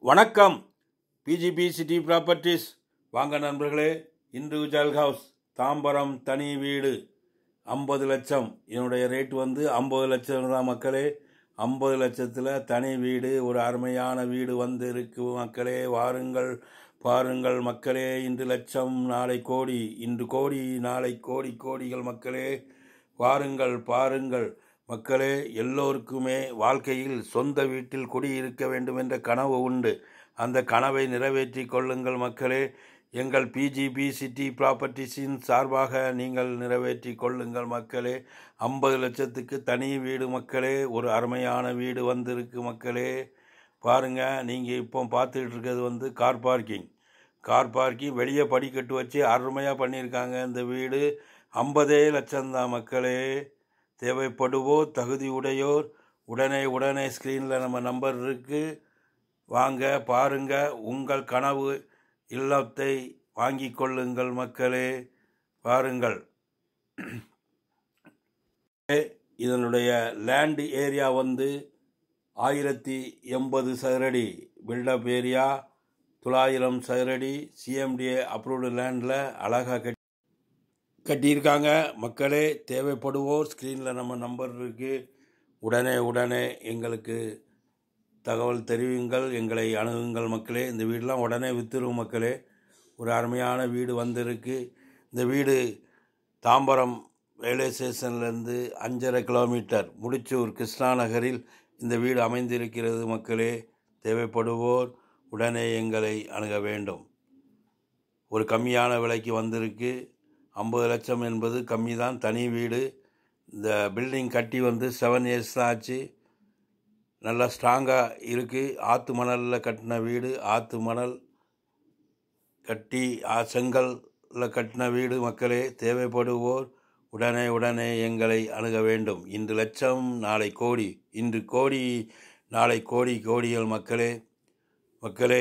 வணக்கம் PGP city properties வாங்க நண்பர்களே இண்டிவிஜுவல் ஹவுஸ் தாம்பரம் தனி வீடு ஐம்பது லட்சம் என்னுடைய ரேட் வந்து ஐம்பது லட்சம் தான் மக்களே ஐம்பது லட்சத்தில் தனி வீடு ஒரு அருமையான வீடு வந்து இருக்கு மக்களே வாருங்கள் பாருங்கள் மக்களே இன்று லட்சம் நாளை கோடி இன்று கோடி நாளை கோடி கோடிகள் மக்களே வாருங்கள் பாருங்கள் மக்களே எல்லோருக்குமே வாழ்க்கையில் சொந்த வீட்டில் குடியிருக்க வேண்டும் என்ற கனவு உண்டு அந்த கனவை நிறைவேற்றி கொள்ளுங்கள் மக்களே எங்கள் பிஜிபி சிட்டி ப்ராப்பர்ட்டிஸின் சார்பாக நீங்கள் நிறைவேற்றி கொள்ளுங்கள் மக்களே ஐம்பது லட்சத்துக்கு தனி வீடு மக்களே ஒரு அருமையான வீடு வந்திருக்கு மக்களே பாருங்க நீங்கள் இப்போ பார்த்துக்கிட்டு இருக்கிறது வந்து கார் பார்க்கிங் கார் பார்க்கிங் வெளியே படிக்கட்டு வச்சு அருமையாக பண்ணியிருக்காங்க இந்த வீடு ஐம்பதே லட்சம்தான் மக்களே தேவைப்படுவோர் தகுதி உடையோர் உடனே உடனே ஸ்க்ரீனில் நம்ம நம்பர் இருக்குது வாங்க பாருங்க உங்கள் கனவு இல்லத்தை வாங்கி கொள்ளுங்கள் மக்களே பாருங்கள் இதனுடைய லேண்ட் ஏரியா வந்து ஆயிரத்தி எண்பது சதுரடி பில்டப் ஏரியா தொள்ளாயிரம் சதுரடி சிஎம்டிஏ அப்ரூவ்டு லேண்டில் அழகாக கட்டி கட்டியிருக்காங்க மக்களே தேவைப்படுவோர் ஸ்க்ரீனில் நம்ம நம்பர் இருக்குது உடனே உடனே எங்களுக்கு தகவல் தெரிவிங்கள் எங்களை அணுகுங்கள் மக்களே இந்த வீடெலாம் உடனே வித்துரும் மக்களே ஒரு அருமையான வீடு வந்திருக்கு இந்த வீடு தாம்பரம் ரயில்வே ஸ்டேஷன்லேருந்து அஞ்சரை கிலோமீட்டர் முடிச்சூர் கிருஷ்ணா நகரில் இந்த வீடு அமைந்திருக்கிறது மக்களே தேவைப்படுவோர் உடனே எங்களை அணுக வேண்டும் ஒரு கம்மியான விலைக்கு வந்திருக்கு ஐம்பது லட்சம் என்பது கம்மி தான் தனி வீடு இந்த பில்டிங் கட்டி வந்து செவன் இயர்ஸ் தான் ஆச்சு நல்லா ஸ்ட்ராங்காக இருக்குது ஆற்று மணலில் கட்டின வீடு ஆற்று மணல் கட்டி ஆ செங்கல்ல கட்டின வீடு மக்களே தேவைப்படுவோர் உடனே உடனே எங்களை அணுக வேண்டும் இன்று லட்சம் நாளை கோடி இன்று கோடி நாளை கோடி கோடிகள் மக்களே மக்களே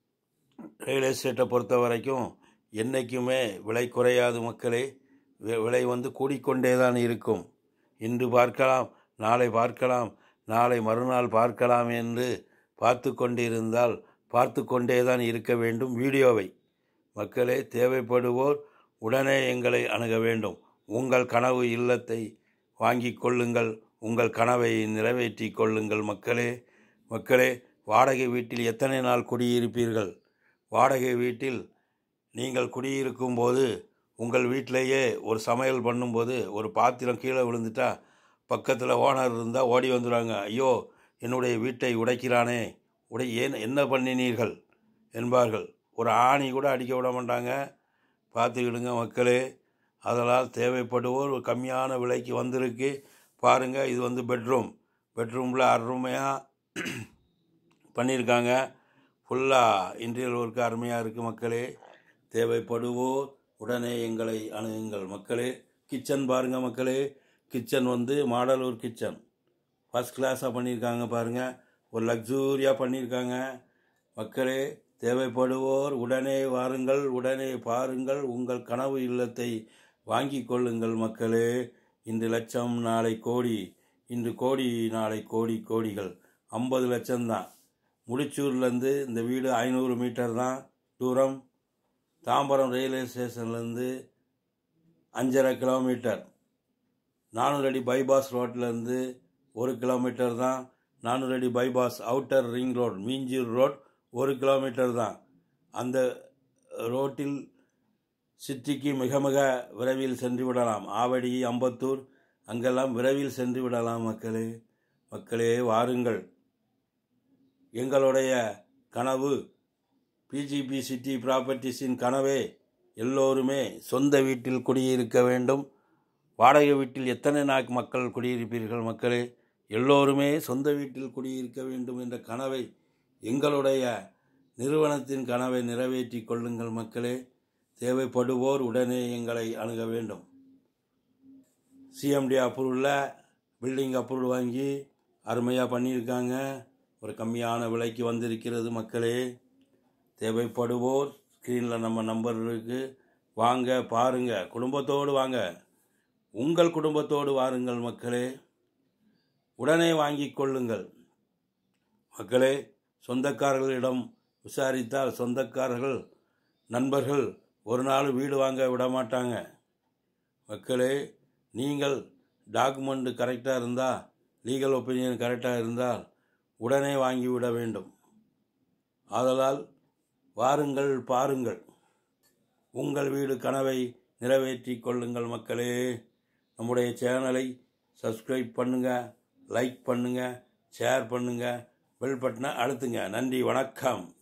ரியல் எஸ்டேட்டை பொறுத்த வரைக்கும் என்றைக்குமே விலை குறையாது மக்களே வி- விலை வந்து கூடிக்கொண்டே தான் இருக்கும் இன்று பார்க்கலாம் நாளை பார்க்கலாம் நாளை மறுநாள் பார்க்கலாம் என்று பார்த்து கொண்டிருந்தால் பார்த்து கொண்டே தான் இருக்க வேண்டும் வீடியோவை மக்களே தேவைப்படுவோர் உடனே எங்களை அணுக வேண்டும் உங்கள் கனவு இல்லத்தை வாங்கிக் கொள்ளுங்கள் உங்கள் கனவை நிறைவேற்றி கொள்ளுங்கள் மக்களே மக்களே வாடகை வீட்டில் எத்தனை நாள் குடியிருப்பீர்கள் வாடகை வீட்டில் நீங்கள் குடியிருக்கும் போது உங்கள் வீட்டிலேயே ஒரு சமையல் பண்ணும்போது ஒரு பாத்திரம் கீழே விழுந்துட்டா பக்கத்தில் ஓனர் இருந்தால் ஓடி வந்துடுவாங்க ஐயோ என்னுடைய வீட்டை உடைக்கிறானே உடை ஏன் என்ன பண்ணினீர்கள் என்பார்கள் ஒரு ஆணி கூட அடிக்க விட மாட்டாங்க பார்த்துக்கிடுங்க மக்களே அதனால் தேவைப்படுவோர் ஒரு கம்மியான விலைக்கு வந்திருக்கு பாருங்கள் இது வந்து பெட்ரூம் பெட்ரூமில் அருமையாக பண்ணியிருக்காங்க ஃபுல்லாக இன்டீரியர் ஒர்க்கு அருமையாக இருக்குது மக்களே தேவைப்படுவோர் உடனே எங்களை அணுகுங்கள் மக்களே கிச்சன் பாருங்கள் மக்களே கிச்சன் வந்து மாடலூர் கிச்சன் ஃபஸ்ட் கிளாஸாக பண்ணியிருக்காங்க பாருங்கள் ஒரு லக்ஸூரியாக பண்ணியிருக்காங்க மக்களே தேவைப்படுவோர் உடனே வாருங்கள் உடனே பாருங்கள் உங்கள் கனவு இல்லத்தை வாங்கி கொள்ளுங்கள் மக்களே இன்று லட்சம் நாளை கோடி இன்று கோடி நாளை கோடி கோடிகள் ஐம்பது லட்சம்தான் முடிச்சூர்லேருந்து இந்த வீடு ஐநூறு மீட்டர் தான் தூரம் தாம்பரம் ரயில்வே ஸ்டேஷன்லேருந்து அஞ்சரை கிலோமீட்டர் நானூறு அடி பைபாஸ் ரோட்லேருந்து ஒரு கிலோமீட்டர் தான் நானூறு அடி bypass outer ring road Minjur road ஒரு கிலோமீட்டர் தான் அந்த ரோட்டில் சிட்டிக்கு மிக மிக விரைவில் சென்று விடலாம் ஆவடி அம்பத்தூர் அங்கெல்லாம் விரைவில் சென்று விடலாம் மக்களே மக்களே வாருங்கள் எங்களுடைய கனவு பிஜிபி சிட்டி ப்ராப்பர்ட்டிஸின் கனவே எல்லோருமே சொந்த வீட்டில் குடியிருக்க வேண்டும் வாடகை வீட்டில் எத்தனை நாள் மக்கள் குடியிருப்பீர்கள் மக்களே எல்லோருமே சொந்த வீட்டில் குடியிருக்க வேண்டும் என்ற கனவை எங்களுடைய நிறுவனத்தின் கனவை நிறைவேற்றி கொள்ளுங்கள் மக்களே தேவைப்படுவோர் உடனே எங்களை அணுக வேண்டும் சிஎம்டி அப்ரூவலில் பில்டிங் அப்ரூவல் வாங்கி அருமையாக பண்ணியிருக்காங்க ஒரு கம்மியான விலைக்கு வந்திருக்கிறது மக்களே தேவைப்படுவோர் ஸ்க்ரீனில் நம்ம நம்பர் இருக்குது வாங்க பாருங்க குடும்பத்தோடு வாங்க உங்கள் குடும்பத்தோடு வாருங்கள் மக்களே உடனே வாங்கிக் கொள்ளுங்கள் மக்களே சொந்தக்காரர்களிடம் விசாரித்தால் சொந்தக்காரர்கள் நண்பர்கள் ஒரு நாள் வீடு வாங்க விட மாட்டாங்க மக்களே நீங்கள் டாக்குமெண்ட் கரெக்டாக இருந்தால் லீகல் ஒப்பீனியன் கரெக்டாக இருந்தால் உடனே வாங்கிவிட வேண்டும் ஆதலால் வாருங்கள் பாருங்கள் உங்கள் வீடு கனவை நிறைவேற்றி கொள்ளுங்கள் மக்களே நம்முடைய சேனலை சப்ஸ்கிரைப் பண்ணுங்கள் லைக் பண்ணுங்கள் ஷேர் பண்ணுங்கள் பெல் பட்டனை அழுத்துங்க நன்றி வணக்கம்